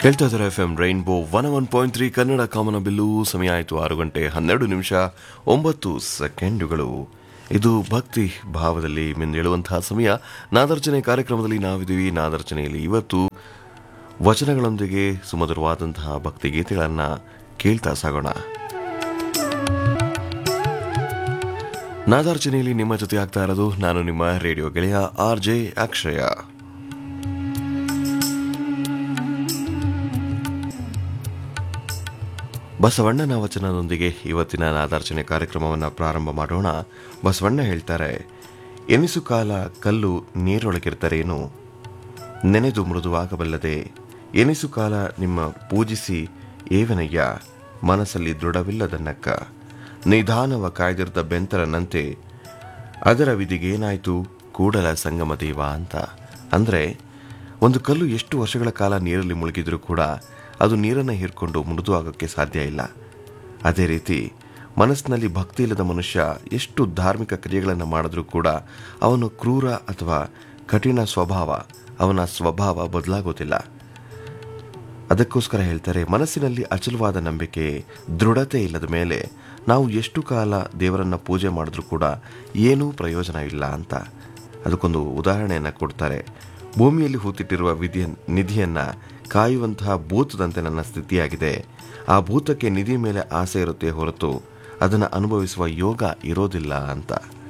ಕೇಳ್ತಾ ಇದ್ದಾರೆ F M rainbow one one point three Kannada ಕಾಮನ ಬಿಲ್ಲು ಸಮಯ ಆಯಿತು ಆರು ಗಂಟೆ ಹನ್ನೆರಡು ನಿಮಿಷ ಒಂಬತ್ತು ಸೆಕೆಂಡುಗಳು ಇದು ಭಕ್ತಿ ಭಾವದಲ್ಲಿ ಮಿಂದೇಳುವಂತಹ ಸಮಯ ನಾದರ್ಚನೆ ಕಾರ್ಯಕ್ರಮದಲ್ಲಿ ನಾವಿದ್ದೀವಿ ನಾದರ್ಚನೆಯಲ್ಲಿ ಇವತ್ತು ವಚನಗಳೊಂದಿಗೆ ಸುಮಧುರವಾದಂತಹ ಭಕ್ತಿ ಗೀತೆಗಳನ್ನು ಕೇಳ್ತಾ ಸಾಗೋಣ ನಾದಾರ್ಚನೆಯಲ್ಲಿ ನಿಮ್ಮ ಜೊತೆ ಆಗ್ತಾ ಇರೋದು ನಾನು ನಿಮ್ಮ ರೇಡಿಯೋ ಗೆಳೆಯ ಆರ್ ಜೆ ಅಕ್ಷಯ ಬಸವಣ್ಣನ ವಚನದೊಂದಿಗೆ ಇವತ್ತಿನ ನಾದಾರ್ಚನೆ ಕಾರ್ಯಕ್ರಮವನ್ನು ಪ್ರಾರಂಭ ಮಾಡೋಣ ಬಸವಣ್ಣ ಹೇಳ್ತಾರೆ ಎನಿಸು ಕಾಲ ಕಲ್ಲು ನೀರೊಳಗಿರ್ತಾರೇನು ನೆನೆದು ಮೃದುವಾಗಬಲ್ಲದೆ ಎನಿಸು ಕಾಲ ನಿಮ್ಮ ಪೂಜಿಸಿ ಏವನಯ್ಯ ಮನಸ್ಸಲ್ಲಿ ದೃಢವಿಲ್ಲದನ್ನಕ್ಕ ನಿಧಾನವ ಕಾಯ್ದಿರ್ದ ಬೆಂತರನಂತೆ ಅದರ ವಿಧಿಗೇನಾಯ್ತು ಕೂಡಲ ಸಂಗಮ ದೇವ ಅಂತ ಅಂದರೆ ಒಂದು ಕಲ್ಲು ಎಷ್ಟು ವರ್ಷಗಳ ಕಾಲ ನೀರಲ್ಲಿ ಮುಳುಗಿದ್ರೂ ಕೂಡ ಅದು ನೀರನ್ನು ಹೀರ್ಕೊಂಡು ಮೃದು ಆಗೋಕ್ಕೆ ಸಾಧ್ಯ ಇಲ್ಲ ಅದೇ ರೀತಿ ಮನಸ್ಸಿನಲ್ಲಿ ಭಕ್ತಿ ಇಲ್ಲದ ಮನುಷ್ಯ ಎಷ್ಟು ಧಾರ್ಮಿಕ ಕ್ರಿಯೆಗಳನ್ನು ಮಾಡಿದ್ರೂ ಕೂಡ ಅವನು ಕ್ರೂರ ಅಥವಾ ಕಠಿಣ ಸ್ವಭಾವ ಅವನ ಸ್ವಭಾವ ಬದಲಾಗೋದಿಲ್ಲ ಅದಕ್ಕೋಸ್ಕರ ಹೇಳ್ತಾರೆ ಮನಸ್ಸಿನಲ್ಲಿ ಅಚಲವಾದ ನಂಬಿಕೆ ದೃಢತೆ ಇಲ್ಲದ ಮೇಲೆ ನಾವು ಎಷ್ಟು ಕಾಲ ದೇವರನ್ನ ಪೂಜೆ ಮಾಡಿದ್ರೂ ಕೂಡ ಏನೂ ಪ್ರಯೋಜನ ಇಲ್ಲ ಅಂತ ಅದಕ್ಕೊಂದು ಉದಾಹರಣೆಯನ್ನು ಕೊಡ್ತಾರೆ ಭೂಮಿಯಲ್ಲಿ ಹೂತಿಟ್ಟಿರುವ ವಿಧಿಯ ನಿಧಿಯನ್ನ ಕಾಯುವಂತಹ ಭೂತದಂತೆ ನನ್ನ ಸ್ಥಿತಿಯಾಗಿದೆ ಆ ಭೂತಕ್ಕೆ ನಿಧಿ ಮೇಲೆ ಆಸೆ ಇರುತ್ತೆ ಹೊರತು ಅದನ್ನು ಅನುಭವಿಸುವ ಯೋಗ ಇರೋದಿಲ್ಲ ಅಂತ